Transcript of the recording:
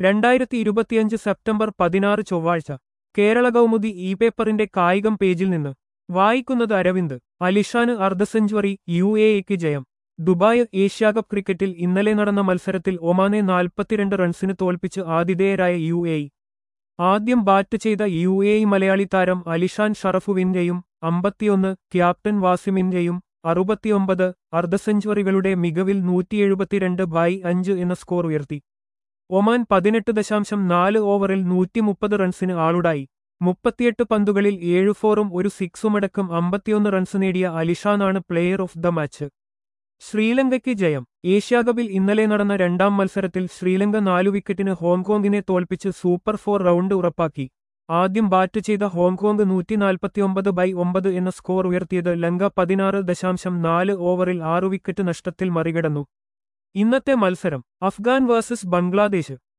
രണ്ടായിരത്തി ഇരുപത്തിയഞ്ച് സെപ്റ്റംബർ പതിനാറ് ചൊവ്വാഴ്ച കേരള കൗമുദി ഇ പേപ്പറിന്റെ കായികം പേജിൽ നിന്ന് വായിക്കുന്നത് അരവിന്ദ് അലിഷാന് അർദ്ധ സെഞ്ചുറി യു എ എക്ക് ജയം ദുബായ് ഏഷ്യാകപ്പ് ക്രിക്കറ്റിൽ ഇന്നലെ നടന്ന മത്സരത്തിൽ ഒമാനെ നാൽപ്പത്തിരണ്ട് റൺസിന് തോൽപ്പിച്ച് ആതിഥേയരായ യു എ ആദ്യം ബാറ്റ് ചെയ്ത യു എ മലയാളി താരം അലിഷാൻ ഷറഫുവിന്റെയും അമ്പത്തിയൊന്ന് ക്യാപ്റ്റൻ വാസിമിന്റെയും അറുപത്തിയൊമ്പത് അർദ്ധ സെഞ്ചുറികളുടെ മികവിൽ നൂറ്റിയെഴുപത്തിരണ്ട് ബൈ അഞ്ച് എന്ന സ്കോർ ഉയർത്തി ഒമാൻ പതിനെട്ട് ദശാംശം നാല് ഓവറിൽ നൂറ്റിമുപ്പത് റൺസിന് ആളുടായി മുപ്പത്തിയെട്ട് പന്തുകളിൽ ഏഴ് ഫോറും ഒരു സിക്സുമടക്കം അമ്പത്തിയൊന്ന് റൺസ് നേടിയ അലിഷാനാണ് പ്ലെയർ ഓഫ് ദ മാച്ച് ശ്രീലങ്കയ്ക്ക് ജയം ഏഷ്യാകപ്പിൽ ഇന്നലെ നടന്ന രണ്ടാം മത്സരത്തിൽ ശ്രീലങ്ക നാലു വിക്കറ്റിന് ഹോങ്കോങ്ങിനെ തോൽപ്പിച്ച് സൂപ്പർ ഫോർ റൗണ്ട് ഉറപ്പാക്കി ആദ്യം ബാറ്റ് ചെയ്ത ഹോങ്കോങ് നൂറ്റിനാൽപ്പത്തിയൊമ്പത് ബൈ ഒമ്പത് എന്ന സ്കോർ ഉയർത്തിയത് ലങ്ക പതിനാറ് ദശാംശം നാല് ഓവറിൽ ആറു വിക്കറ്റ് നഷ്ടത്തിൽ മറികടന്നു ഇന്നത്തെ മത്സരം അഫ്ഗാൻ വേഴ്സസ് ബംഗ്ലാദേശ്